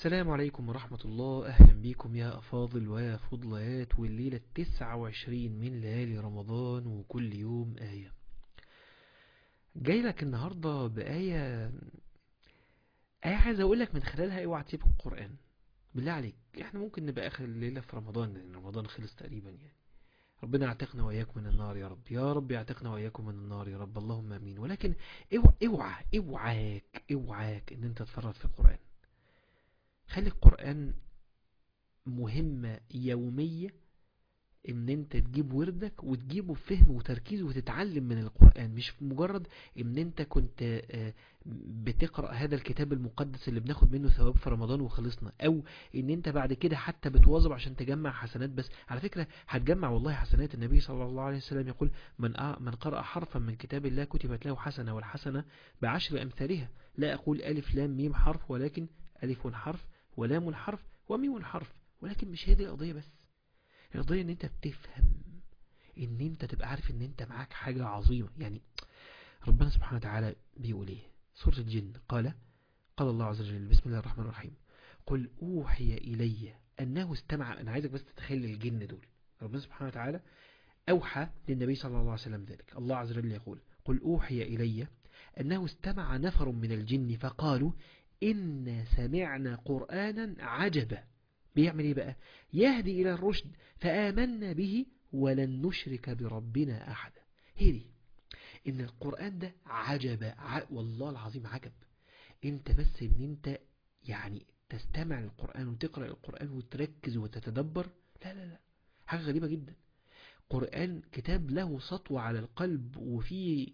السلام عليكم ورحمة الله أهلا بكم يا أفاضل ويا فضليات والليلة التسعة وعشرين من ليالي رمضان وكل يوم آية جاي لك النهاردة بآية آية عايز أقول لك من خلالها اوعى تسيب القرآن بالله عليك احنا ممكن نبقى آخر الليلة في رمضان لأن رمضان خلص تقريبا يعني ربنا يعتقنا وإياكم من النار يا رب يا رب يعتقنا وإياكم من النار يا رب اللهم أمين ولكن اوعى اوعى اوعاك اوعاك ان انت تفرط في القرآن خلي القرآن مهمة يومية ان انت تجيب وردك وتجيبه بفهم وتركيز وتتعلم من القرآن مش مجرد ان انت كنت بتقرأ هذا الكتاب المقدس اللي بناخد منه ثواب في رمضان وخلصنا او ان انت بعد كده حتى بتواظب عشان تجمع حسنات بس على فكرة هتجمع والله حسنات النبي صلى الله عليه وسلم يقول من من قرأ حرفا من كتاب الله كتبت له حسنة والحسنة بعشر امثالها لا اقول الف لام ميم حرف ولكن الف حرف ولام حرف وميم حرف ولكن مش هي دي القضية بس القضية ان انت بتفهم ان انت تبقى عارف ان انت معاك حاجة عظيمة يعني ربنا سبحانه وتعالى بيقول ايه سورة الجن قال قال الله عز وجل بسم الله الرحمن الرحيم قل اوحي الي انه استمع انا عايزك بس تتخيل الجن دول ربنا سبحانه وتعالى اوحى للنبي صلى الله عليه وسلم ذلك الله عز وجل يقول قل اوحي الي انه استمع نفر من الجن فقالوا إن سمعنا قرآنا عجبا بيعمل ايه بقى يهدي إلى الرشد فآمنا به ولن نشرك بربنا أحدا هي دي إن القرآن ده عجب ع... والله العظيم عجب انت بس ان انت يعني تستمع للقرآن وتقرأ القرآن وتركز وتتدبر لا لا لا حاجة غريبة جدا قرآن كتاب له سطوة على القلب وفيه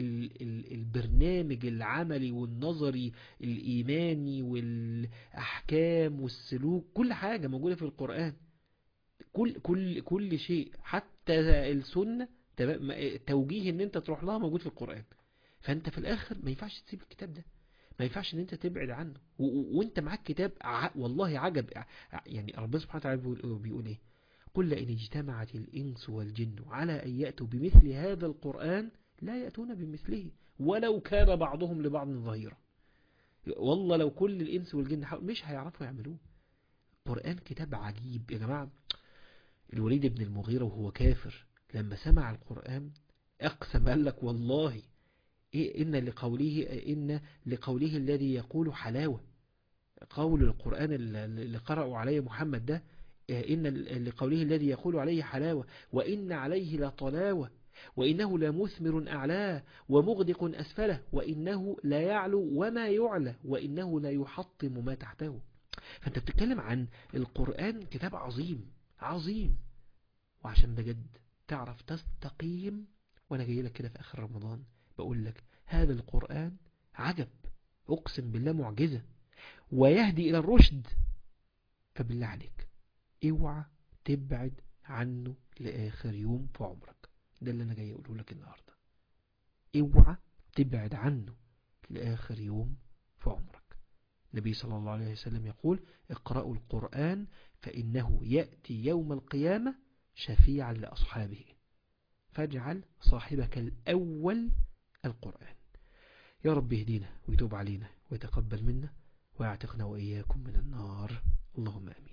البرنامج العملي والنظري الإيماني والأحكام والسلوك كل حاجة موجودة في القرآن كل كل كل شيء حتى السنة توجيه ان انت تروح لها موجود في القرآن فانت في الاخر ما ينفعش تسيب الكتاب ده ما ينفعش ان انت تبعد عنه وانت معاك كتاب والله عجب يعني ربنا سبحانه وتعالى بيقول ايه قل لئن اجتمعت الانس والجن على ان يأتوا بمثل هذا القرآن لا يأتون بمثله ولو كان بعضهم لبعض ظهيرا والله لو كل الإنس والجن مش هيعرفوا يعملوه قرآن كتاب عجيب يا جماعة الوليد بن المغيرة وهو كافر لما سمع القرآن أقسم قال لك والله إيه إن لقوله إن لقوله الذي يقول حلاوة قول القرآن اللي قرأوا عليه محمد ده إن لقوله الذي يقول عليه حلاوة وإن عليه لطلاوة وإنه لمثمر أعلاه ومغدق أسفله وإنه لا يعلو وما يعلى وإنه لا يحطم ما تحته فأنت بتتكلم عن القرآن كتاب عظيم عظيم وعشان بجد تعرف تستقيم وأنا جاي لك كده في آخر رمضان بقول لك هذا القرآن عجب أقسم بالله معجزة ويهدي إلى الرشد فبالله عليك اوعى تبعد عنه لآخر يوم في عمرك ده اللي انا جاي اقوله لك النهاردة اوعى تبعد عنه لآخر يوم في عمرك النبي صلى الله عليه وسلم يقول اقرأوا القرآن فإنه يأتي يوم القيامة شفيعا لأصحابه فاجعل صاحبك الأول القرآن يا رب اهدينا ويتوب علينا ويتقبل منا ويعتقنا وإياكم من النار اللهم أمين